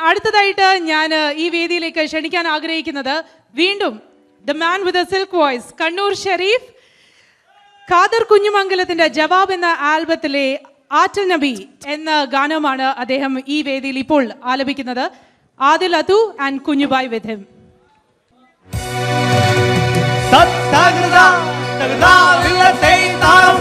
അടുത്തതായിട്ട് ഞാൻ ഈ വേദിയിലേക്ക് ക്ഷണിക്കാൻ ആഗ്രഹിക്കുന്നത് വീണ്ടും the man with silk voice Kannur Sharif Khader കുഞ്ഞുമംഗലത്തിന്റെ ജവാബ് എന്ന ആൽബത്തിലെ ആറ്റൽ നബി എന്ന ഗാനമാണ് അദ്ദേഹം ഈ വേദിയിൽ ഇപ്പോൾ ആലപിക്കുന്നത് ആദിൽ അതു ആൻഡ് കുഞ്ഞുബായ് വിത്ത് ഹിം തത്തകൃത തകൃത വില്ലത്തെ താളം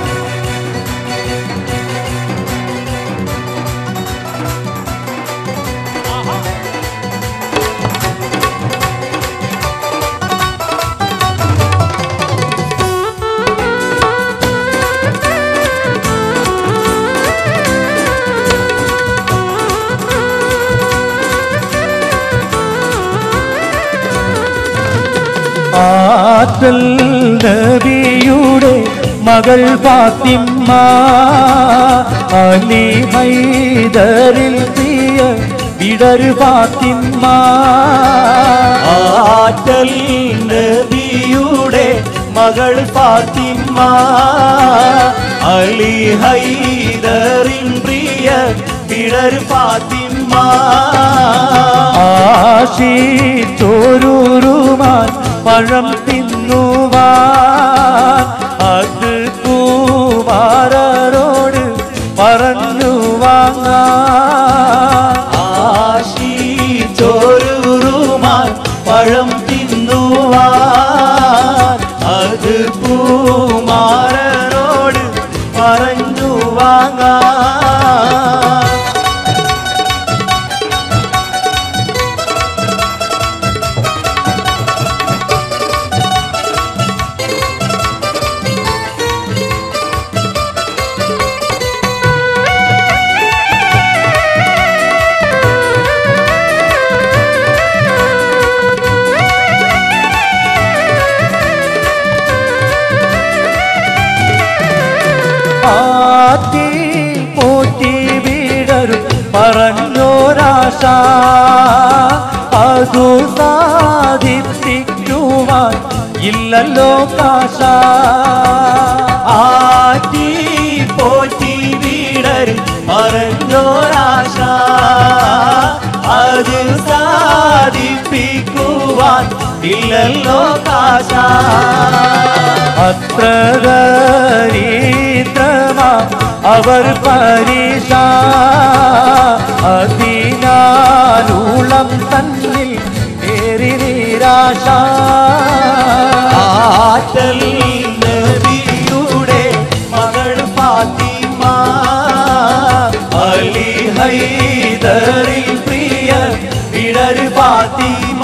ആറ്റൽ നബിയുടെ മകൾ ഫാത്തിമ്മ അലി ഹൈദറിൽ പ്രിയ വിടരു ഫാത്തിമ്മ ആറ്റൽ നബിയുടെ മകൾ ഫാത്തിമ്മ അലി ഹൈദറിൻ പ്രിയ പിടർ ഫാത്തിമ്മ ആശിച്ചോരൂരുമാൻ പഴം തിന്നുവാൻ അത് കുമാരരോട് പറഞ്ഞു വാങ്ങാൻ ആശി ചോരൂറുമാൻ പഴം തിന്നുവാൻ അത് പൂമാരനോട് പറഞ്ഞു വാങ്ങാൻ ആറ്റി പോറ്റി വീടരും പറഞ്ഞോരാശ അതു സാധിപ്പിക്കുവാൻ ഇല്ലല്ലോ കാശ ആറ്റി പോറ്റി വീടർ പറഞ്ഞോരാശ അത് സാധിപ്പിക്കുവാൻ ഇല്ലല്ലോ കാശ അത്ര ദരിദ്രമാ അവർ പരീക്ഷ അതിനാലുളം തന്നിൽ ഏറി നിരാശ ആറ്റൽ നബിയുടെ മകൾ ഫാത്തിമ അലി ഹൈദറിൽ പ്രിയ വിടർ ഫാത്തിമ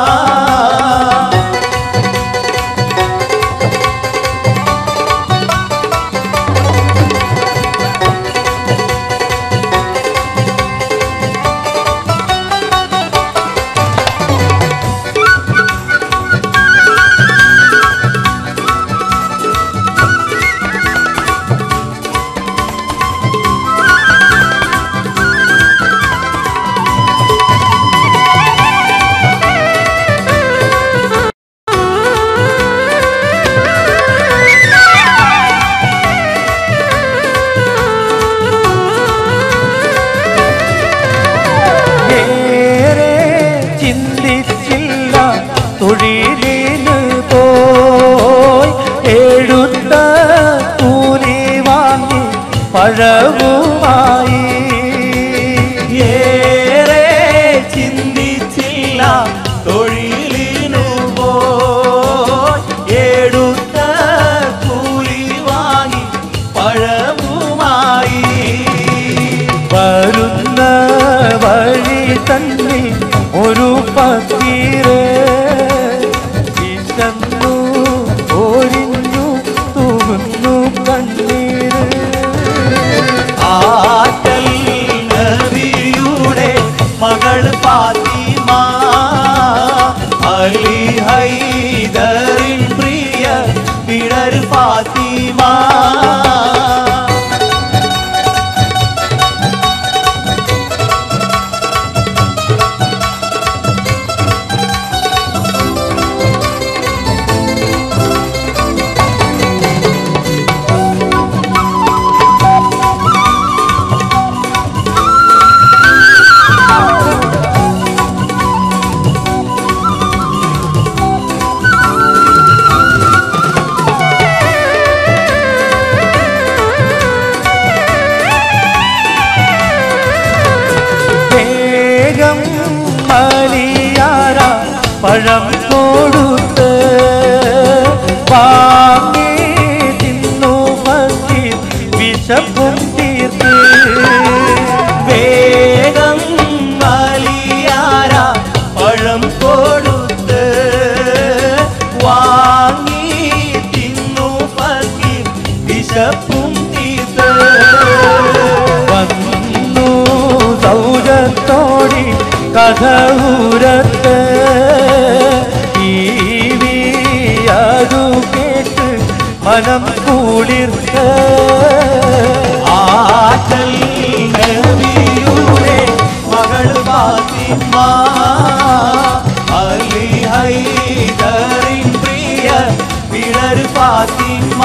ഏറെ ചിന്തിച്ചില്ല തൊഴിലിന് പോയി എഴുത്ത കൂലി വാങ്ങി പഴവുമായി ഏറെ ചിന്തിച്ചില്ല തൊഴിലിനു പോയി എടുത്ത കൂലി വാങ്ങി പഴവുമായി വരുന്ന വഴി തന്നെ ഒരു പക്കീര് വിശന്നു ഒരിഞ്ഞു തൂകുന്നു കണ്ണീര് ആറ്റൽ നബിയുടെ മകൾ ഫാത്തിമ അലി ഹൈദറിൻ പ്രിയ വിടർ ഫാത്തിമ പഴം കൊടുത്ത് വാങ്ങി തിന്നു പറ്റി വിശപ്പും തീർത്ത് വേഗം വലിയാര പഴം കൊടുത്ത് വാങ്ങി തിന്നു പറ്റി വിശപ്പും തീർത്ത് വന്നു സൗജത്തോടി കഥൂരത്ത് അതു കേട്ട് മനം കുളിർത്ത് ആറ്റൽ നബിയുടെ മകൾ ഫാത്തിമ അലി ഹൈദറിൻ പ്രിയ പിഴർ ഫാത്തിമ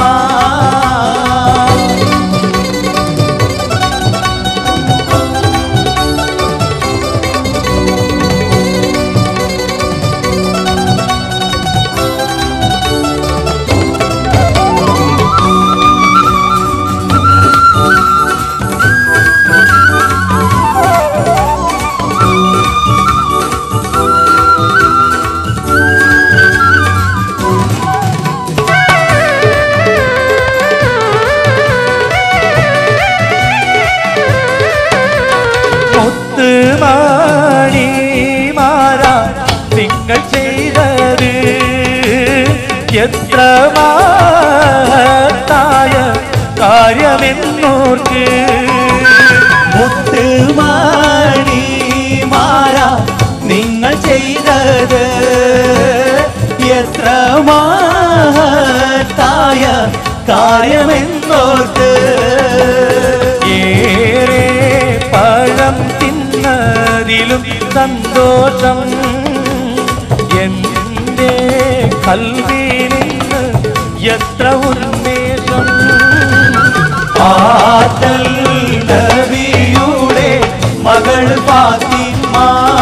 മുത്തുമാണി മാറാ നിങ്ങൾ ചെയ്തത് എത്ര മഹത്തായ കാര്യമെന്നോർക്ക് മുത്തുമണി മാറ നിങ്ങൾ ചെയ്തത് എത്ര മഹത്തായ കാര്യമെന്നോർത്ത് ഏറെ പഴം തിന്നതിലും സന്തോഷം എന്റെ കൽവിൽ നിന്ന് എത്ര ഉന്മേഷം ആറ്റൽ നബിയുടെ മകൾ ഫാത്തിമ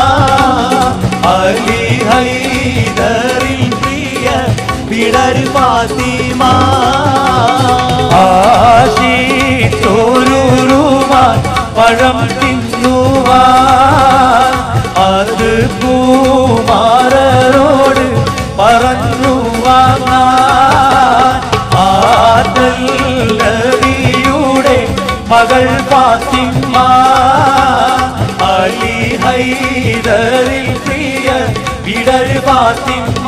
അലി ഹൈദറിൽ പ്രിയ പിടർ ഫാത്തിമ ആശിച്ചോരുമാൻ പഴം തിന്നുവാൻ അത് പൂമാരോട് പറഞ്ഞു വാങ്ങാൻ ആദൽ നബിയുടെ മകൾ ഫാത്തിമ അലി ഹൈദറിൽ പ്രിയ വിടർ ഫാത്തിമ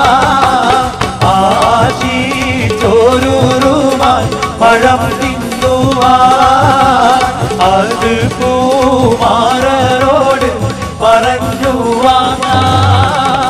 ആശി ചോരൂരുമാൻ പഴം തിന്നുവാൻ അത് പൂമാരോട് പറഞ്ഞു വാങ്ങാൻ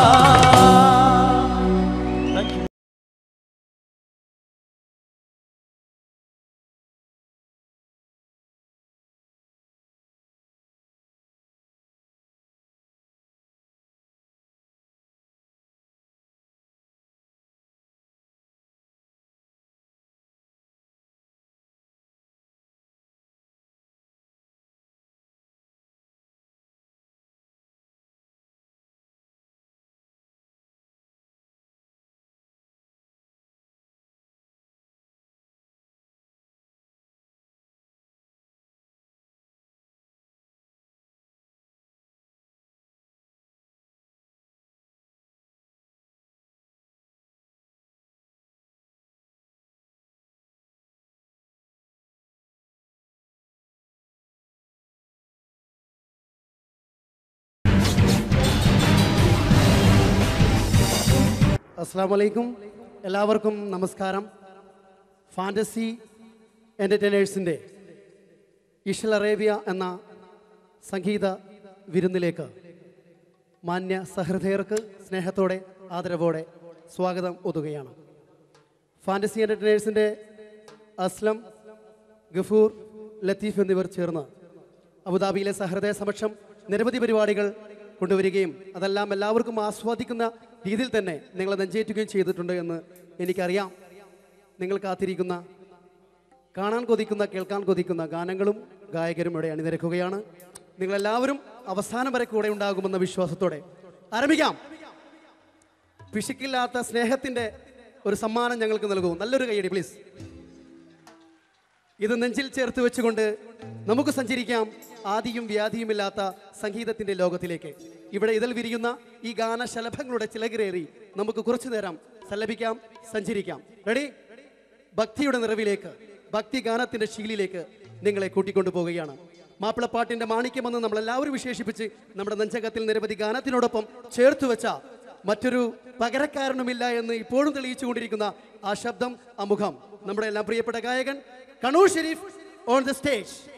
അസ്സാം വലൈക്കും എല്ലാവർക്കും നമസ്കാരം ഫാൻറ്റസി എൻ്റർടൈനേഴ്സിൻ്റെ ഇഷൽ അറേബ്യ എന്ന സംഗീത വിരുന്നിലേക്ക് മാന്യ സഹൃദയർക്ക് സ്നേഹത്തോടെ ആദരവോടെ സ്വാഗതം ഒതുകയാണ് ഫാൻറ്റസി എൻ്റർടൈനേഴ്സിൻ്റെ അസ്ലം ഗഫൂർ ലത്തീഫ് എന്നിവർ ചേർന്ന് അബുദാബിയിലെ സഹൃദയ സമക്ഷം നിരവധി പരിപാടികൾ കൊണ്ടുവരികയും അതെല്ലാം എല്ലാവർക്കും ആസ്വാദിക്കുന്ന രീതിയിൽ തന്നെ നിങ്ങളെ നെഞ്ചേറ്റുകയും ചെയ്തിട്ടുണ്ട് എന്ന് എനിക്കറിയാം നിങ്ങൾ കാത്തിരിക്കുന്ന കാണാൻ കൊതിക്കുന്ന കേൾക്കാൻ കൊതിക്കുന്ന ഗാനങ്ങളും ഗായകരും ഇവിടെ അണിനിരക്കുകയാണ് നിങ്ങളെല്ലാവരും അവസാനം വരെ കൂടെ ഉണ്ടാകുമെന്ന വിശ്വാസത്തോടെ ആരംഭിക്കാം പിശുക്കില്ലാത്ത സ്നേഹത്തിൻ്റെ ഒരു സമ്മാനം ഞങ്ങൾക്ക് നൽകൂ നല്ലൊരു കൈയടി പ്ലീസ് ഇത് നെഞ്ചിൽ ചേർത്ത് വെച്ചുകൊണ്ട് നമുക്ക് സഞ്ചരിക്കാം ആദിയും വ്യാധിയുമില്ലാത്ത സംഗീതത്തിന്റെ ലോകത്തിലേക്ക് ഇവിടെ ഇതിൽ വിരിയുന്ന ഈ ഗാനശലഭങ്ങളുടെ ചിലകരേറി നമുക്ക് കുറച്ചു നേരം സല്ലപിക്കാം സഞ്ചരിക്കാം റെഡി ഭക്തിയുടെ നിറവിലേക്ക് ഭക്തി ഗാനത്തിന്റെ ശീലിലേക്ക് നിങ്ങളെ കൂട്ടിക്കൊണ്ടു പോവുകയാണ് മാപ്പിളപ്പാട്ടിന്റെ മാണിക്യമെന്ന് നമ്മൾ എല്ലാവരും വിശേഷിപ്പിച്ച് നമ്മുടെ നെഞ്ചകത്തിൽ നിരവധി ഗാനത്തിനോടൊപ്പം ചേർത്ത് വെച്ച മറ്റൊരു പകരക്കാരനുമില്ല എന്ന് ഇപ്പോഴും തെളിയിച്ചുകൊണ്ടിരിക്കുന്ന ആ ശബ്ദം ആ മുഖം നമ്മുടെ എല്ലാം പ്രിയപ്പെട്ട ഗായകൻ Kannur Sharif on the stage